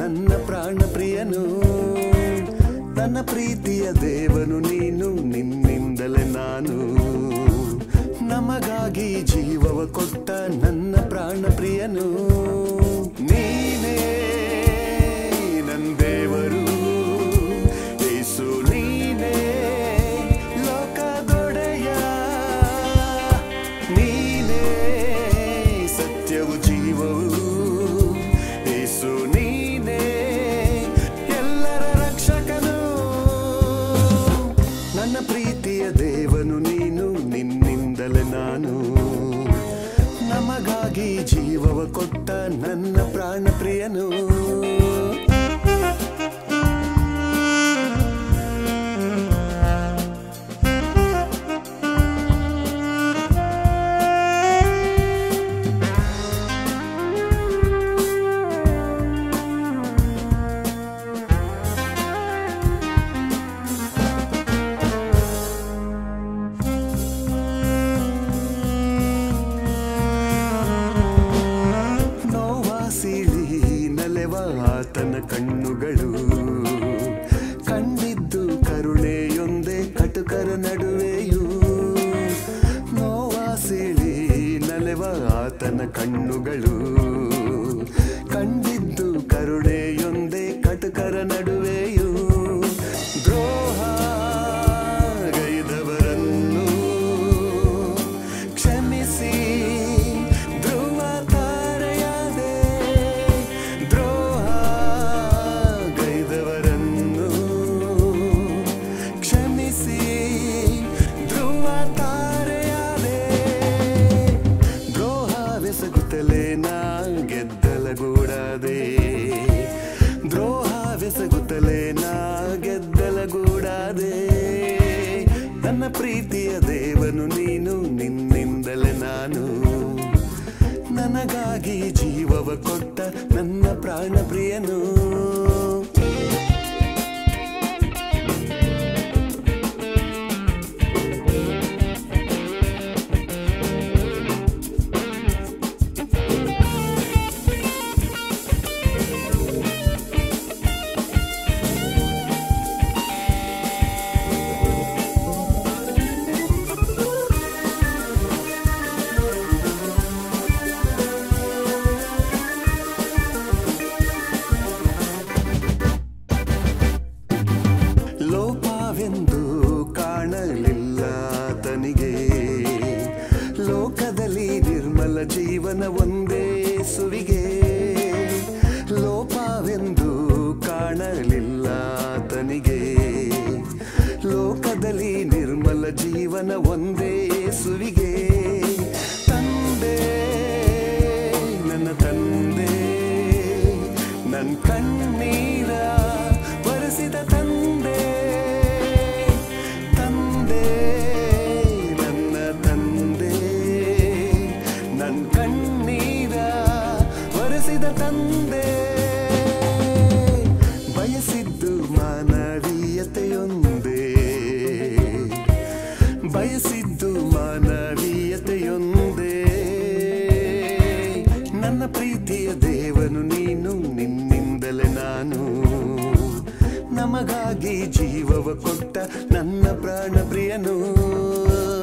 ನನ್ನ ಪ್ರಾಣ ಪ್ರಿಯನು ನನ್ನ ಪ್ರೀತಿಯ ದೇವನು ನೀನು ನಿನ್ನಿಂದಲೇ ನಾನು ನಮಗಾಗಿ ಜೀವವ ಕೊಟ್ಟ ನನ್ನ ಪ್ರಾಣ ಪ್ರಿಯನು ನೀನೇ ನನ್ನ ದೇವರು ಯೇಸು ನೀನೇ ಲೋಕದೊಡೆಯ ನೀನೇ ಸತ್ಯವು ಜೀವವು ಯೇಸು ನೀನೇ ಎಲ್ಲರ ರಕ್ಷಕನು ನನ್ನ ಪ್ರೀತಿಯ ದೇವನು ನೀನು ನಿನ್ನಿಂದಲೇ ನಾನು ನಮಗಾಗಿ ಜೀವವ ಕೊಟ್ಟ ನನ್ನ ಪ್ರಾಣ ಪ್ರಿಯನು ನೋವ ಸಿಳಿ ನಲೆವ ಆತನ ಕಣ್ಣುಗಳು ಕಂಡಿದ್ದು ಕರುಣೆಯೊಂದೇ ಕಟುಕರ ನಡುವೆಯೂ ನೋವ ಸಿಳಿ ನಲೆವ ಆತನ ಕಣ್ಣುಗಳು ಕಂಡಿದ್ದು ಕರುಣೆಯೊಂದೇ ಕಟುಕರ ನಡುವೆಯೂ ದ್ರೋಹ ಗೈದವರನ್ನು ಕ್ಷಮಿಸಿ ಧ್ರುವ ತಾರೆಯಾದೆ ದ್ರೋಹ ಗೈದವರನ್ನು ಕ್ಷಮಿಸಿ ಧ್ರುವ ತಾರೆಯಾದೆ ದ್ರೋಹವೆಸಗುತ್ತಲೇ ನಾ ಗೆದ್ದಲಗೂಡದೆ ದ್ರೋಹವೆಸಗುತ್ತಲೇ ನಾ ಗೆದ್ದಲಗೂಡದೆ ನನ್ನ ಪ್ರೀತಿಯ ದೇವನು ನೀನು ನಿನ್ನಿಂದಲೇ ನಾನು ನನಗಾಗಿ ಜೀವವ ಕೊಟ್ಟ ನನ್ನ ಪ್ರಾಣ ಪ್ರಿಯನು ಲೋಪವೆಂದು ಕಾಣಲಿಲ್ಲ ತನಿಗೆ ಲೋಕದಲ್ಲಿ ನಿರ್ಮಲ ಜೀವನ ಒಂದೇ ಸುವಿಗೆ ಲೋಪವೆಂದು ಕಾಣಲಿಲ್ಲ ತನಿಗೆ ಲೋಕದಲ್ಲಿ ನಿರ್ಮಲ ಜೀವನ ಒಂದೇ ಸುವಿಗೆ ತಂದೆ ನನ್ನ ತಂದೆ ನನ್ನ ಕಣ್ಣೀರ ಬರೆಸಿದ ತಂದೆ ತಂದೆ ನನ್ನ ತಂದೆ ನನ್ನ ಕಣ್ಣೀರ ಬರೆಸಿದ ತಂದೆ ಬಯಸಿದ್ದು ಮಾನವೀಯತೆಯೊಂದೇ ಬಯಸಿದ್ದು ಮಾನವೀಯತೆಯೊಂದೇ ನನ್ನ ಪ್ರೀತಿಯ ದೇವನು ನೀನು ನಿನ್ನಿಂದಲೇ ನಾನು ನಮಗಾಗಿ ಜೀವವ ಕೊಟ್ಟ ನನ್ನ ಪ್ರಾಣ ಪ್ರಿಯನು